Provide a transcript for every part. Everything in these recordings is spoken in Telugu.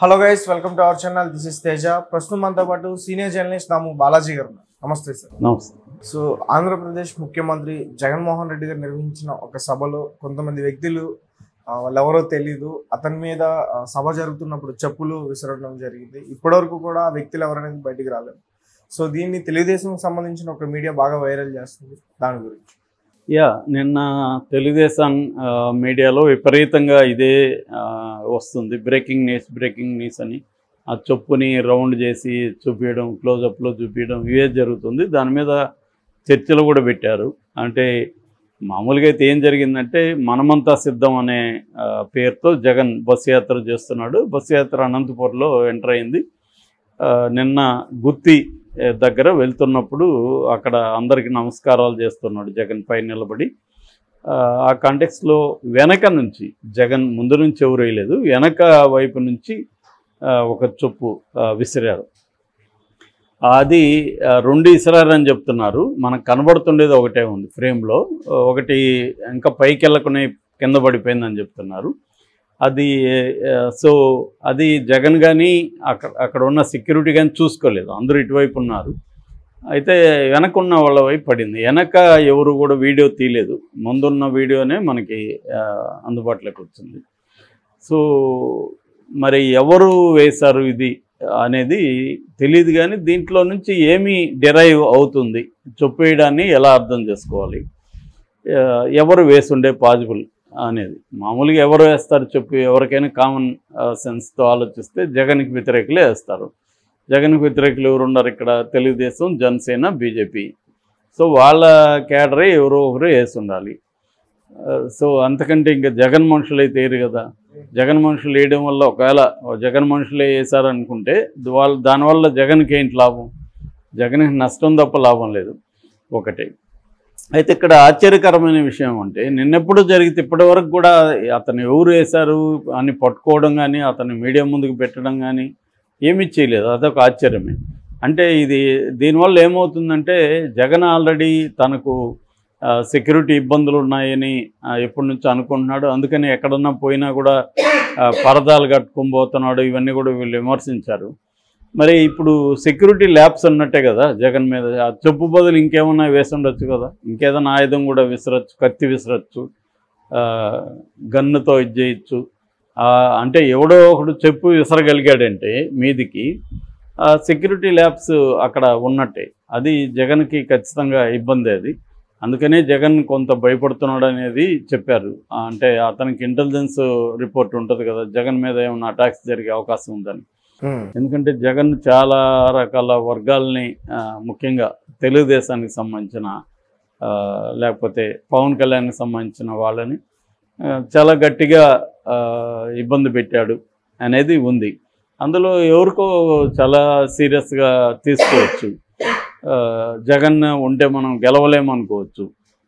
Hello guys welcome to our channel this is Teja ప్రస్తుతం మనతో పాటు సీనియర్ జర్నలిస్ట్ నాము బాలాజీ గారు ఉన్నారు. నమస్తే సార్ నమస్తే సో ఆంధ్రప్రదేశ్ ముఖ్యమంత్రి జగన్మోహన్ రెడ్డి గారు నిర్వహించిన ఒక సభలో కొంతమంది వ్యక్తులు ఆ, వాళ్ళెవరో తెలీదు అతని మీద ఆ, సభ జరుగుతున్నప్పుడు చెప్పులు విసరడం జరిగింది ఇప్పటివరకు కూడా ఆ వ్యక్తులు ఎవరనేది బయటికి రాలేదు సో దీన్ని తెలుగుదేశం సంబంధించిన ఒక మీడియా బాగా వైరల్ చేస్తుంది దాని గురించి యా నిన్న తెలుగుదేశం ఆ, మీడియాలో విపరీతంగా ఇదే ఆ, వస్తుంది బ్రేకింగ్ న్యూస్ బ్రేకింగ్ న్యూస్ అని ఆ చొప్పుని రౌండ్ చేసి చూపించడం క్లోజప్లో చూపించడం ఇవే జరుగుతుంది దాని మీద చర్చలు కూడా పెట్టారు అంటే మామూలుగా అయితే ఏం జరిగిందంటే మనమంతా సిద్ధం అనే ఆ, పేరుతో జగన్ బస్సు యాత్ర చేస్తున్నాడు బస్సు యాత్ర అనంతపురంలో ఎంటర్ అయింది ఆ, నిన్న గుత్తి ఏ, దగ్గర వెళ్తున్నప్పుడు అక్కడ అందరికి నమస్కారాలు చేస్తున్నాడు జగన్ పై నిలబడి ఆ, ఆ కాంటెక్స్లో వెనక నుంచి జగన్ ముందు నుంచి ఎవరు వేయలేదు వెనక వైపు నుంచి ఆ, ఒక చొప్పు ఆ, విసిరారు అది ఆ, రెండు ఇసిరారని చెప్తున్నారు మనకు కనబడుతుండేది ఒకటే ఉంది ఫ్రేమ్లో ఒకటి ఇంకా పైకి వెళ్ళకునే కింద పడిపోయిందని చెప్తున్నారు అది ఆ, సో అది జగన్ కానీ అక్కడ అక్కడ ఉన్న సెక్యూరిటీ కానీ చూసుకోలేదు అందరూ ఇటువైపు ఉన్నారు అయితే వెనక ఉన్న వాళ్ళ వైపు పడింది వెనక ఎవరు కూడా వీడియో తీయలేదు ముందున్న వీడియోనే మనకి ఆ, అందుబాటులోకి వచ్చింది సో మరి ఎవరు వేశారు ఇది అనేది తెలియదు కానీ దీంట్లో నుంచి ఏమి డెరైవ్ అవుతుంది చొప్పేయడాన్ని ఎలా అర్థం చేసుకోవాలి ఆ, ఎవరు వేసుండే పాజిబుల్ అనేది మామూలుగా ఎవరు వేస్తారు చెప్పి ఎవరికైనా కామన్ సెన్స్తో ఆలోచిస్తే జగన్కి వ్యతిరేకులే వేస్తారు జగన్కి వ్యతిరేకులు ఎవరు ఉన్నారు ఇక్కడ తెలుగుదేశం జనసేన బీజేపీ సో వాళ్ళ క్యాడరే ఎవరో ఒకరు వేసి ఉండాలి ఆ, సో అంతకంటే ఇంకా జగన్ మనుషులు అయితే వేయరు కదా జగన్ మనుషులు వేయడం వల్ల ఒకవేళ జగన్ మనుషులే వేశారనుకుంటే వాళ్ళ దానివల్ల జగన్కి ఏంటి లాభం జగన్కి నష్టం తప్ప లాభం లేదు ఒకటి అయితే ఇక్కడ ఆశ్చర్యకరమైన విషయం అంటే నిన్నెప్పుడు జరిగితే ఇప్పటి వరకు కూడా అతను ఎవరు వేశారు అని పట్టుకోవడం కానీ అతను మీడియా ముందుకు పెట్టడం కానీ ఏమీ చేయలేదు అదొక ఆశ్చర్యమే అంటే ఇది దీనివల్ల ఏమవుతుందంటే జగన్ ఆల్రెడీ తనకు సెక్యూరిటీ ఇబ్బందులు ఉన్నాయని ఆ, ఎప్పటి నుంచో అనుకుంటున్నాడు అందుకని ఎక్కడన్నా పోయినా కూడా ఆ, పరదాలు కట్టుకొని పోతున్నాడు ఇవన్నీ కూడా వీళ్ళు విమర్శించారు మరి ఇప్పుడు సెక్యూరిటీ ల్యాబ్స్ ఉన్నట్టే కదా జగన్ మీద ఆ చెప్పు బదులు ఇంకేమన్నా వేసి ఉండొచ్చు కదా ఇంకేదైనా ఆయుధం కూడా విసరచ్చు కత్తి విసరచ్చు ఆ, గన్నుతో ఇది చేయొచ్చు ఆ, అంటే ఎవడో ఒకడు చెప్పు విసరగలిగాడంటే మీదికి ఆ సెక్యూరిటీ ల్యాబ్స్ అక్కడ ఉన్నట్టే అది జగన్కి ఖచ్చితంగా ఇబ్బంది అది అందుకనే జగన్ కొంత భయపడుతున్నాడు అనేది చెప్పారు ఆ, అంటే అతనికి ఇంటెలిజెన్స్ రిపోర్ట్ ఉంటుంది కదా జగన్ మీద ఏమైనా అటాక్స్ జరిగే అవకాశం ఉందని ఎందుకంటే జగన్ చాలా రకాల వర్గాల్ని ఆ, ముఖ్యంగా తెలుగుదేశానికి సంబంధించిన ఆ, లేకపోతే పవన్ కళ్యాణ్కి సంబంధించిన వాళ్ళని ఆ, చాలా గట్టిగా ఆ, ఇబ్బంది పెట్టాడు అనేది ఉంది అందులో ఎవరికో చాలా సీరియస్గా తీసుకోవచ్చు ఆ, జగన్ ఉంటే మనం గెలవలేమనుకోవచ్చు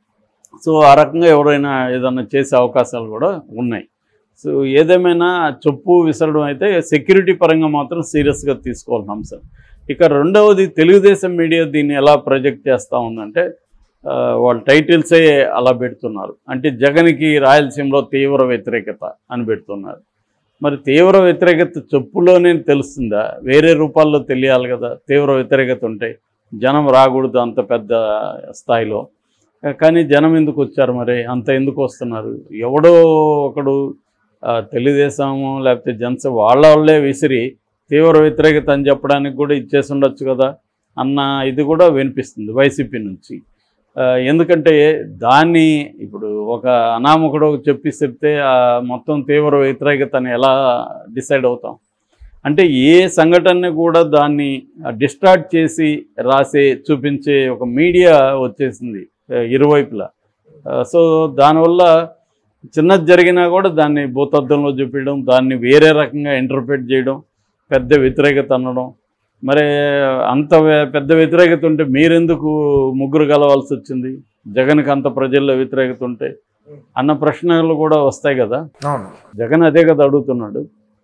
సో ఆ రకంగా ఎవరైనా ఏదన్నా చేసే అవకాశాలు కూడా ఉన్నాయి సో ఏదేమైనా చెప్పు విసరడం అయితే సెక్యూరిటీ పరంగా మాత్రం సీరియస్గా తీసుకోవాల్సిన అంశం ఇక రెండవది తెలుగుదేశం మీడియా దీన్ని ఎలా ప్రొజెక్ట్ చేస్తూ ఉందంటే ఆ, వాళ్ళ టైటిల్సే అలా పెడుతున్నారు అంటే జగన్కి రాయలసీమలో తీవ్ర వ్యతిరేకత అని పెడుతున్నారు మరి తీవ్ర వ్యతిరేకత చెప్పులోనే తెలుస్తుందా వేరే రూపాల్లో తెలియాలి కదా తీవ్ర వ్యతిరేకత ఉంటే జనం రాకూడదు అంత పెద్ద స్థాయిలో కానీ జనం ఎందుకు వచ్చారు మరి అంత ఎందుకు వస్తున్నారు ఎవడో ఒకడు ఆ, తెలుగుదేశము లేకపోతే జనసేన వాళ్ళ వాళ్ళే విసిరి తీవ్ర వ్యతిరేకత అని చెప్పడానికి కూడా ఇచ్చేసి ఉండొచ్చు కదా అన్న ఇది కూడా వినిపిస్తుంది వైసీపీ నుంచి ఆ, ఎందుకంటే దాన్ని ఇప్పుడు ఒక అనామకుడు చెప్పి చెప్తే ఆ మొత్తం తీవ్ర వ్యతిరేకతని ఎలా డిసైడ్ అవుతాం అంటే ఏ సంఘటనని కూడా దాన్ని డిస్టార్ట్ చేసి రాసే చూపించే ఒక మీడియా వచ్చేసింది ఆ, ఇరువైపులా ఆ, సో దానివల్ల చిన్నది జరిగినా కూడా దాన్ని భూతద్దంలో చూపించడం దాన్ని వేరే రకంగా ఇంటర్ప్రిట్ చేయడం పెద్ద వ్యతిరేకత అనడం మరి అంత వే- పెద్ద వ్యతిరేకత ఉంటే మీరెందుకు ముగ్గురు కలవాల్సి వచ్చింది జగన్కి అంత ప్రజల్లో వ్యతిరేకత ఉంటే అన్న ప్రశ్నలు కూడా వస్తాయి కదా అవును జగన్ అదే కదా అడుగుతున్నాడు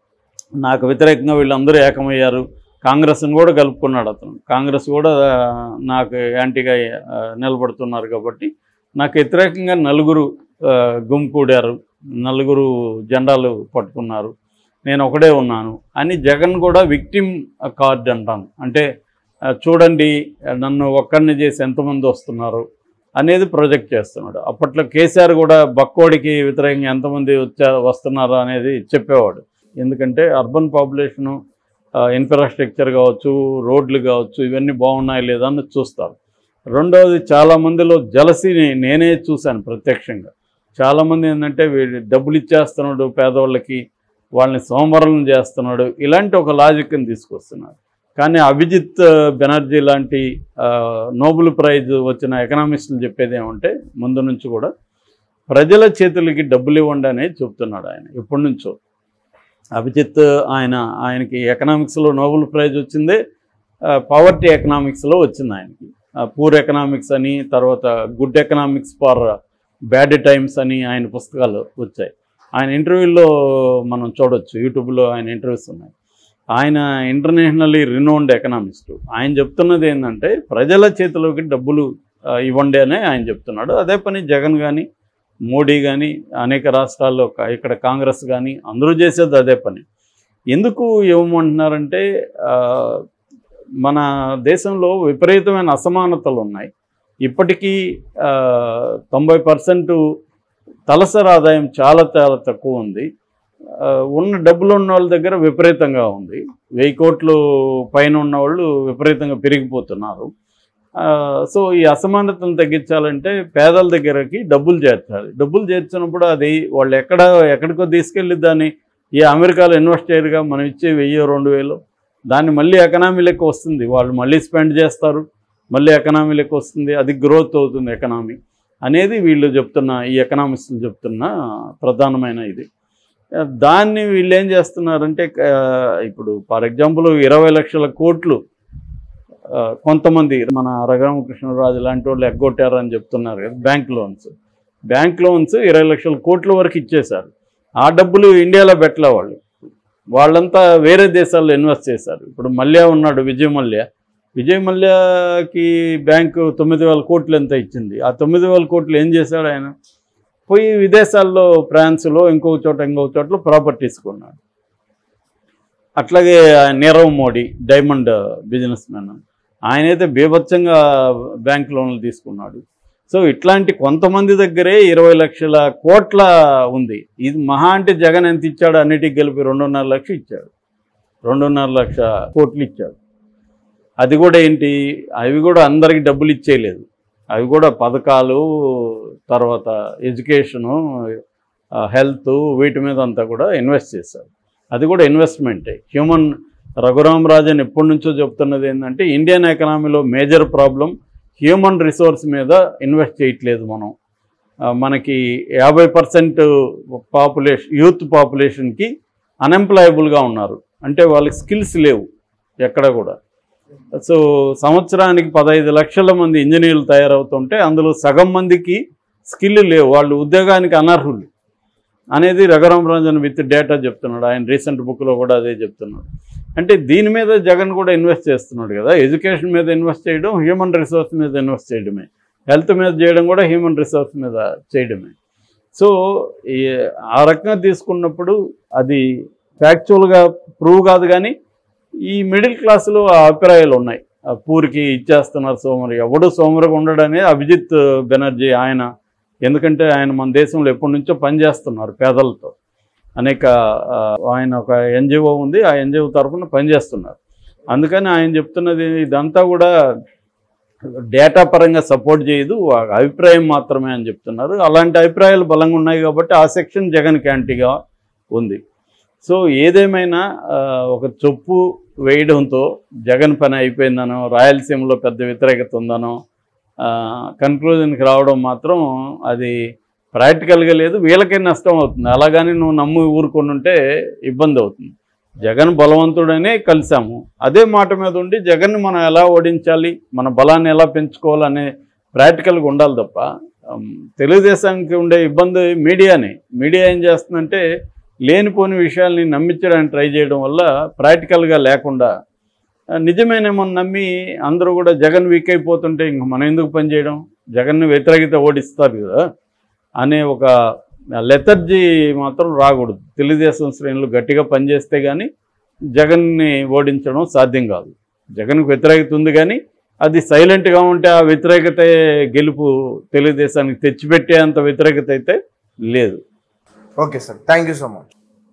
నాకు వ్యతిరేకంగా వీళ్ళందరూ ఏకమయ్యారు కాంగ్రెస్ని కూడా కలుపుకున్నాడు అతను కాంగ్రెస్ కూడా ఆ, నాకు యాంటీగా ఆ, నిలబడుతున్నారు కాబట్టి నాకు వ్యతిరేకంగా నలుగురు ఆ, గుమికూడారు నలుగురు జెండాలు పట్టుకున్నారు నేను ఒకడే ఉన్నాను అని జగన్ కూడా విక్టిమ్ కార్డ్ అంటాను అంటే ఆ, చూడండి నన్ను ఒక్కడిని చేసి ఎంతమంది వస్తున్నారు అనేది ప్రొజెక్ట్ చేస్తున్నాడు అప్పట్లో కేసీఆర్ కూడా బక్కోడికి వ్యతిరేకంగా ఎంతమంది వచ్చా వస్తున్నారు అనేది చెప్పేవాడు ఎందుకంటే అర్బన్ పాపులేషను ఇన్ఫ్రాస్ట్రక్చర్ కావచ్చు రోడ్లు కావచ్చు ఇవన్నీ బాగున్నాయి లేదా అని చూస్తారు రెండవది చాలా మందిలో జలసిని నేనే చూశాను ప్రత్యక్షంగా చాలామంది ఏంటంటే వీడు డబ్బులు ఇచ్చేస్తున్నాడు పేదవాళ్ళకి వాళ్ళని సోమవారం చేస్తున్నాడు ఇలాంటి ఒక లాజిక్ని తీసుకొస్తున్నాడు కానీ అభిజిత్ బెనర్జీ లాంటి ఆ, నోబెల్ ప్రైజ్ వచ్చిన ఎకనామిస్టులు చెప్పేది ఏమంటే ముందు నుంచి కూడా ప్రజల చేతులకి డబ్బులు ఇవ్వండి అనేది చెప్తున్నాడు ఆయన ఎప్పటి నుంచో అభిజిత్ ఆయన ఆయనకి ఎకనామిక్స్లో నోబెల్ ప్రైజ్ వచ్చిందే పవర్టీ ఎకనామిక్స్లో వచ్చింది ఆయనకి పూర్ ఎకనామిక్స్ అని తర్వాత good economics for bad times అని ఆయన పుస్తకాలు వచ్చాయి ఆయన ఇంటర్వ్యూలో మనం చూడొచ్చు యూట్యూబ్లో ఆయన ఇంటర్వ్యూస్ ఉన్నాయి ఆయన ఇంటర్నేషనల్లీ రినౌండ్ ఎకనామిస్టు ఆయన చెప్తున్నది ఏంటంటే ప్రజల చేతిలోకి డబ్బులు ఆ, ఇవ్వండి అనే ఆయన చెప్తున్నాడు అదే పని జగన్ కానీ మోడీ కానీ అనేక రాష్ట్రాల్లో క- ఇక్కడ కాంగ్రెస్ కానీ అందరూ చేసేది అదే పని ఎందుకు ఇవ్వమంటున్నారంటే ఆ, మన దేశంలో విపరీతమైన అసమానతలు ఉన్నాయి ఇప్పటికీ ఆ, తొంభై పర్సెంట్ తలసరి ఆదాయం చాలా చాలా తక్కువ ఉంది ఆ, ఉన్న డబ్బులు ఉన్న వాళ్ళ దగ్గర విపరీతంగా ఉంది వెయ్యి కోట్లు పైన ఉన్న వాళ్ళు విపరీతంగా పెరిగిపోతున్నారు ఆ, సో ఈ అసమానతను తగ్గించాలంటే పేదల దగ్గరకి డబ్బులు చేర్చాలి డబ్బులు చేర్చినప్పుడు అది వాళ్ళు ఎక్కడ ఎక్కడికో తీసుకెళ్ళి దాన్ని ఈ అమెరికాలో ఇన్వెస్ట్ చేయరుగా మనం ఇచ్చే వెయ్యి రెండు వేలు దాన్ని మళ్ళీ ఎకనామీ లెక్క వస్తుంది వాళ్ళు మళ్ళీ స్పెండ్ చేస్తారు మళ్ళీ ఎకనామీ లెక్క వస్తుంది అది గ్రోత్ అవుతుంది ఎకనామీ అనేది వీళ్ళు చెప్తున్న ఈ ఎకనామిస్టులు చెప్తున్న ప్రధానమైన ఇది దాన్ని వీళ్ళు ఏం చేస్తున్నారంటే ఆ, ఇప్పుడు ఫర్ ఎగ్జాంపుల్ ఇరవై లక్షల కోట్లు ఆ, కొంతమంది మన రఘురామకృష్ణరాజు లాంటి వాళ్ళు ఎగ్గొట్టారని చెప్తున్నారు కదా బ్యాంక్ లోన్స్ బ్యాంక్ లోన్స్ ఇరవై లక్షల కోట్ల వరకు ఇచ్చేశారు ఆ డబ్బులు ఇండియాలో పెట్టలే వాళ్ళు వాళ్ళంతా వేరే దేశాల్లో ఇన్వెస్ట్ చేశారు ఇప్పుడు మల్య ఉన్నాడు విజయ్ మల్య విజయ్ మల్యకి బ్యాంకు తొమ్మిది వేల కోట్లు ఎంత ఇచ్చింది ఆ తొమ్మిది వేల కోట్లు ఏం చేశాడు ఆయన పోయి విదేశాల్లో ఫ్రాన్స్లో ఇంకొక చోట ఇంకొక చోట్ల ప్రాపర్టీస్ కొన్నాడు అట్లాగే Nirav Modi diamond businessman ఆయనైతే బీభత్సంగా బ్యాంక్ లోన్లు తీసుకున్నాడు సో ఇట్లాంటి కొంతమంది దగ్గరే ఇరవై లక్షల కోట్ల ఉంది ఇది మహా అంటే జగన్ ఎంత ఇచ్చాడు అన్నిటికి కలిపి రెండున్నర లక్ష ఇచ్చాడు రెండున్నర లక్ష కోట్లు ఇచ్చాడు అది కూడా ఏంటి అవి కూడా అందరికి డబ్బులు ఇచ్చేయలేదు అవి కూడా పథకాలు తర్వాత ఎడ్యుకేషను హెల్త్ వీటి మీద అంతా కూడా ఇన్వెస్ట్ చేశారు అది కూడా ఇన్వెస్ట్మెంటే హ్యూమన్ రఘురామ్ రాజన్ ఎప్పటి నుంచో చెప్తున్నది ఏంటంటే ఇండియన్ ఎకనామీలో మేజర్ ప్రాబ్లం హ్యూమన్ రిసోర్స్ మీద ఇన్వెస్ట్ చేయట్లేదు మనం ఆ, మనకి యాభై పర్సెంట్ పాపులేషన్ యూత్ పాపులేషన్కి అన్ఎంప్లాయబుల్గా ఉన్నారు అంటే వాళ్ళకి స్కిల్స్ లేవు ఎక్కడ కూడా సో సంవత్సరానికి పదహైదు లక్షల మంది ఇంజనీర్లు తయారవుతుంటే అందులో సగం మందికి స్కిల్ లేవు వాళ్ళు ఉద్యోగానికి అనర్హులు అనేది రఘురామరాజన్ విత్ డేటా చెప్తున్నాడు ఆయన రీసెంట్ బుక్లో కూడా అదే చెప్తున్నాడు అంటే దీని మీద జగన్ కూడా ఇన్వెస్ట్ చేస్తున్నాడు కదా ఎడ్యుకేషన్ మీద ఇన్వెస్ట్ చేయడం హ్యూమన్ రిసోర్స్ మీద ఇన్వెస్ట్ చేయడమే హెల్త్ మీద చేయడం కూడా హ్యూమన్ రిసోర్స్ మీద చేయడమే సో ఈ ఆ రకంగా తీసుకున్నప్పుడు అది ఫ్యాక్చువల్గా ప్రూవ్ కాదు కానీ ఈ మిడిల్ క్లాస్లో ఆ అభిప్రాయాలు ఉన్నాయి ఆ పూరికి ఇచ్చేస్తున్నారు సోమరి ఎవడు సోమరిగా ఉండడనే అభిజిత్ బెనర్జీ ఆయన ఎందుకంటే ఆయన మన దేశంలో ఎప్పటి నుంచో పనిచేస్తున్నారు పేదలతో అనేక ఆ, ఆయన ఒక ఎన్జిఓ ఉంది ఆ ఎన్జిఓ తరఫున పనిచేస్తున్నారు అందుకని ఆయన చెప్తున్నది ఇదంతా కూడా డేటా పరంగా సపోర్ట్ చేయదు ఆ అభిప్రాయం మాత్రమే అని చెప్తున్నారు అలాంటి అభిప్రాయాలు బలంగా ఉన్నాయి కాబట్టి ఆ సెక్షన్ జగన్ క్యాంటీగా ఉంది సో ఏదేమైనా ఆ, ఒక చొప్పు వేయడంతో జగన్ పని అయిపోయిందనో రాయలసీమలో పెద్ద వ్యతిరేకత ఉందనో కన్క్లూజన్కి రావడం మాత్రం అది ప్రాక్టికల్గా లేదు వీళ్ళకే నష్టం అవుతుంది అలాగని నువ్వు నమ్ము ఊరుకొని ఉంటే ఇబ్బంది అవుతుంది జగన్ బలవంతుడనే కలిసాము అదే మాట మీద ఉండి జగన్ని మనం ఎలా ఓడించాలి మన బలాన్ని ఎలా పెంచుకోవాలనే ప్రాక్టికల్గా ఉండాలి తప్ప ఉమ్, తెలుగుదేశానికి ఉండే ఇబ్బంది మీడియానే మీడియా ఏం చేస్తుందంటే లేనిపోని విషయాల్ని నమ్మించడానికి ట్రై చేయడం వల్ల ప్రాక్టికల్గా లేకుండా ఆ, నిజమేనేమో అని నమ్మి అందరూ కూడా జగన్ వీక్ అయిపోతుంటే ఇంక మనం ఎందుకు పనిచేయడం జగన్ను వ్యతిరేకత ఓడిస్తారు కదా అనే ఒక లెథర్జీ మాత్రం రాకూడదు తెలుగుదేశం శ్రేణులు గట్టిగా పనిచేస్తే కానీ జగన్ని ఓడించడం సాధ్యం కాదు జగన్కు వ్యతిరేకత ఉంది కానీ అది సైలెంట్గా ఉంటే ఆ వ్యతిరేకత గెలుపు తెలుగుదేశానికి తెచ్చిపెట్టేంత వ్యతిరేకత అయితే లేదు okay sir thank you so much